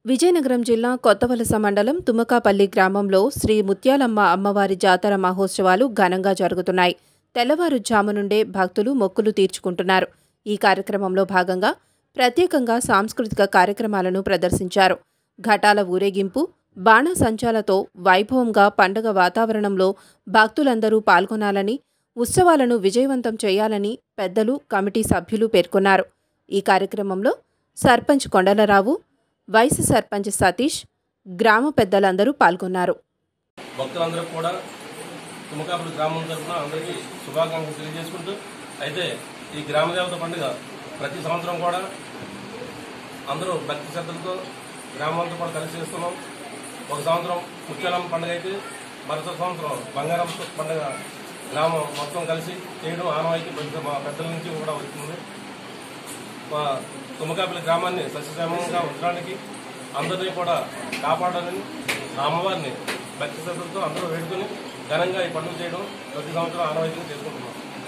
విజయనగరం జిల్లా కొత్తవలస మండలం తుమ్మకాపల్లి గ్రామంలో శ్రీ ముత్యాలమ్మ అమ్మవారి జాతర మహోత్సవాలు ఘనంగా జరుగుతున్నాయి తెల్లవారుజాము నుండే భక్తులు మొక్కులు తీర్చుకుంటున్నారు ఈ కార్యక్రమంలో భాగంగా ప్రత్యేకంగా సాంస్కృతిక కార్యక్రమాలను ప్రదర్శించారు ఘటాల ఊరేగింపు బాణసంచాలతో వైభవంగా పండుగ వాతావరణంలో భక్తులందరూ పాల్గొనాలని ఉత్సవాలను విజయవంతం చేయాలని పెద్దలు కమిటీ సభ్యులు పేర్కొన్నారు ఈ కార్యక్రమంలో సర్పంచ్ కొండలరావు వైస్ సర్పంచ్ సతీష్ గ్రామ పెద్దలందరూ పాల్గొన్నారు భక్తులందరూ కూడా తుమ్మకాపురి గ్రామం తరఫున అందరికీ శుభాకాంక్షలు తెలియజేసుకుంటూ అయితే ఈ గ్రామ దేవత పండుగ ప్రతి సంవత్సరం కూడా అందరూ భక్తి శ్రద్ధలతో గ్రామంతో కూడా కలిసి చేస్తున్నాం ఒక సంవత్సరం ముత్యాలమ్మ పండుగ అయితే మరొక సంవత్సరం బంగారం పండుగ గ్రామం మొత్తం కలిసి చేయడం ఆనవాయితీ పెద్ద మా పెద్దల నుంచి కూడా వస్తుంది మా తుమ్మకాపల్లి గ్రామాన్ని సస్యశ్యామంగా ఉంచడానికి అందరినీ కూడా కాపాడాలని ఆ అమ్మవారిని భక్తి శ్రద్ధలతో అందరూ వేడుకొని ఘనంగా ఈ పండుగ చేయడం ప్రతి సంవత్సరం ఆనవాయితీగా చేసుకుంటున్నాం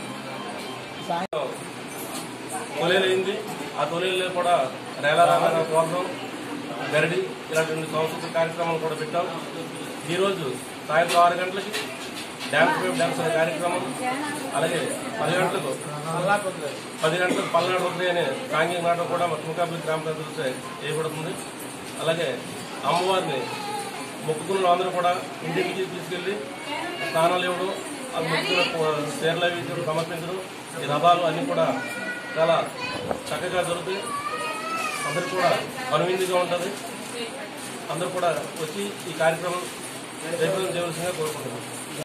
తొలేలైంది ఆ తొలేలో కూడా రేలా రామాయణ కోసం గరడి ఇలాంటి సాంస్కృతిక కార్యక్రమాలు కూడా పెట్టాం ఈరోజు సాయంత్రం ఆరు గంటలకి డ్యాన్స్ వేవ్ డ్యాన్స్ అనే కార్యక్రమం అలాగే పది గంటలకు పది గంటలకు పల్నాడు వదిలే అనే సాంఘిక నాటకం కూడా మా తుమకాపల్లి గ్రామ ప్రజలతో చేయబడుతుంది అలాగే అమ్మవారిని మొక్కుకున్న అందరూ కూడా ఇంటికి తీసుకెళ్లి స్నానాలు ఇవ్వడం ఆ మొక్కుకున్న చీరలు అవి ఇవ్వడం, సమర్పించడం ఈ రథాలు అన్నీ కూడా చాలా చక్కగా జరుగుతాయి అందరూ కూడా కనువిందుగా ఉంటుంది అందరూ కూడా వచ్చి ఈ కార్యక్రమం జయప్రదం చేయవలసిందిగా కోరుకుంటున్నాం